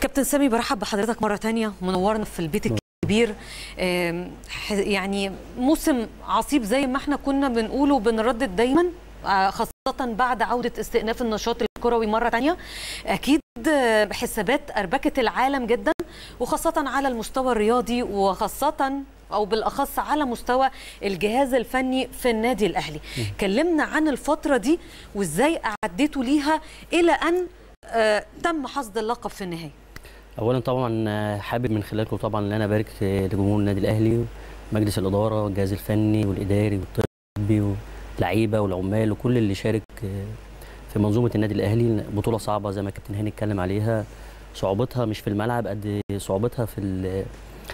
كابتن سامي برحب بحضرتك مرة تانية منورنا في البيت الكبير آم، ح- يعني موسم عصيب زي ما احنا كنا بنقوله وبنردد دايما آه، خاصة بعد عودة استئناف النشاط الكروي مرة تانية أكيد آه، حسابات أربكت العالم جدا وخاصة على المستوى الرياضي وخاصة أو بالأخص على مستوى الجهاز الفني في النادي الأهلي كلمنا عن الفترة دي وإزاي أعديتوا ليها إلى أن آه، تم حصد اللقب في النهاية اولا طبعا آه، حابب من خلالكم طبعا ان انا ابارك آه، لجمهور النادي الاهلي مجلس الاداره والجهاز الفني والاداري والطبي واللعيبه والعمال وكل اللي شارك آه، في منظومه النادي الاهلي بطوله صعبه زي ما كابتن هاني اتكلم عليها صعوبتها مش في الملعب قد صعوبتها في ال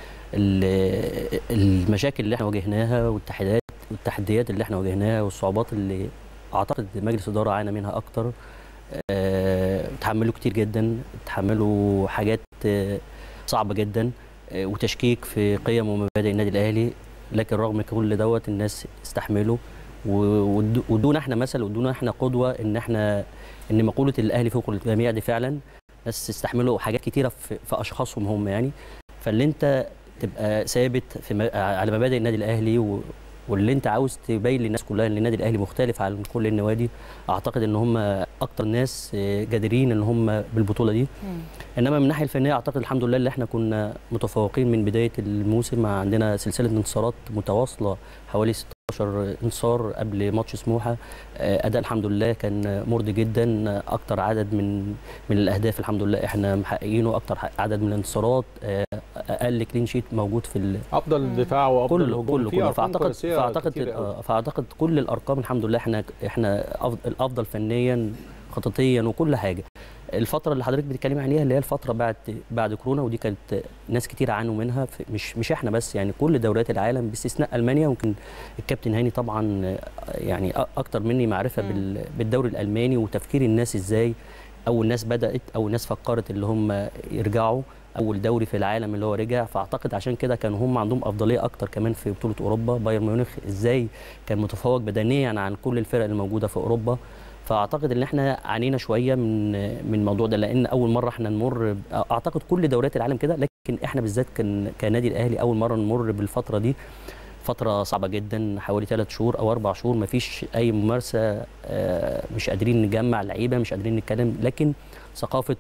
ال المشاكل اللي احنا واجهناها والتحديات والتحديات اللي احنا واجهناها والصعوبات اللي اعتقد مجلس الاداره عانى منها اكتر آه، تحملوا كتير جدا تحملوا حاجات آه، صعبه جدا آه، وتشكيك في قيم ومبادئ النادي الاهلي لكن رغم كل دوت الناس استحملوا و- ود- وادونا احنا مثل وادونا احنا قدوه ان احنا ان مقوله الاهلي فوق الجميع دي فعلا ناس استحملوا حاجات كتيره في, في اشخاصهم هم يعني فاللي انت تبقى ثابت في م- على مبادئ النادي الاهلي و واللي انت عاوز تبين للناس كلها ان النادي الاهلي مختلف عن كل النوادي اعتقد ان هم اكتر ناس آه، جادرين ان هم بالبطوله دي انما من الناحيه الفنيه اعتقد الحمد لله اللي احنا كنا متفوقين من بدايه الموسم عندنا سلسله انتصارات متواصله حوالي 16 انتصار قبل ماتش سموحه آه، اداء الحمد لله كان مرضي جدا آه، اكتر عدد من من الاهداف الحمد لله احنا محققينه اكتر عدد من الانتصارات آه، اقل كلين شيت موجود في ال- افضل دفاع وافضل كله هجوم كله في كله أرقام فاعتقد قياسية فاعتقد كتيرة أوي. آه، فاعتقد كل الارقام الحمد لله احنا احنا أف- الافضل فنيا خططيا وكل حاجه الفتره اللي حضرتك بتتكلمي عليها اللي هي الفتره بعد بعد كورونا ودي كانت ناس كتير عانوا منها في- مش مش احنا بس يعني كل دوريات العالم باستثناء المانيا ممكن الكابتن هاني طبعا آه، يعني أ- اكتر مني معرفه مم. بال- بالدوري الالماني وتفكير الناس ازاي اول ناس بدات اول ناس فكرت اللي هم يرجعوا اول دوري في العالم اللي هو رجع فاعتقد عشان كده كانوا هم عندهم افضليه اكتر كمان في بطوله اوروبا بايرن ميونخ ازاي كان متفوق بدنيا عن كل الفرق الموجوده في اوروبا فاعتقد ان احنا عانينا شويه من من الموضوع ده لان اول مره احنا نمر ب- اعتقد كل دوريات العالم كده لكن احنا بالذات كان كنادي الاهلي اول مره نمر بالفتره دي فتره صعبه جدا حوالي ثلاث شهور او اربع شهور ما فيش اي ممارسه آه، مش قادرين نجمع لعيبه مش قادرين نتكلم لكن ثقافه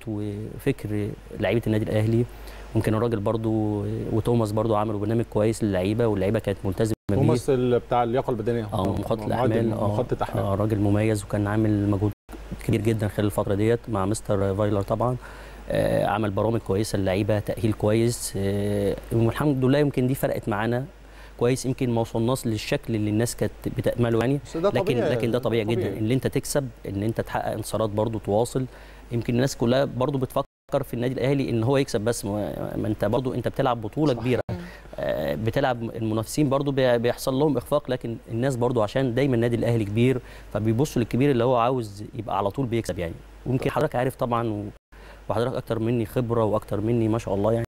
وفكر لعيبه النادي الاهلي ممكن الراجل برضو وتوماس برضو عملوا برنامج كويس للعيبه واللعيبه كانت ملتزمه بيه توماس ال- بتاع اللياقه البدنيه اه مخطط معدل الاحمال اه مخطط احمال آه، راجل مميز وكان عامل مجهود كبير جدا خلال الفتره ديت مع مستر فايلر طبعا آه، عمل برامج كويسه للعيبه تاهيل كويس آه، والحمد لله يمكن دي فرقت معانا كويس يمكن ما وصلناش للشكل اللي الناس كانت بتامله يعني بس ده لكن طبيعي لكن ده طبيعي, جدا ان انت تكسب ان انت تحقق انتصارات برضو تواصل يمكن الناس كلها برضو بتفكر في النادي الاهلي ان هو يكسب بس ما ما انت برضو انت بتلعب بطوله صح. كبيره آه، بتلعب المنافسين برضو بي- بيحصل لهم اخفاق لكن الناس برضو عشان دايما النادي الاهلي كبير فبيبصوا للكبير اللي هو عاوز يبقى على طول بيكسب يعني ويمكن حضرتك عارف طبعا و- وحضرتك اكتر مني خبره واكتر مني ما شاء الله يعني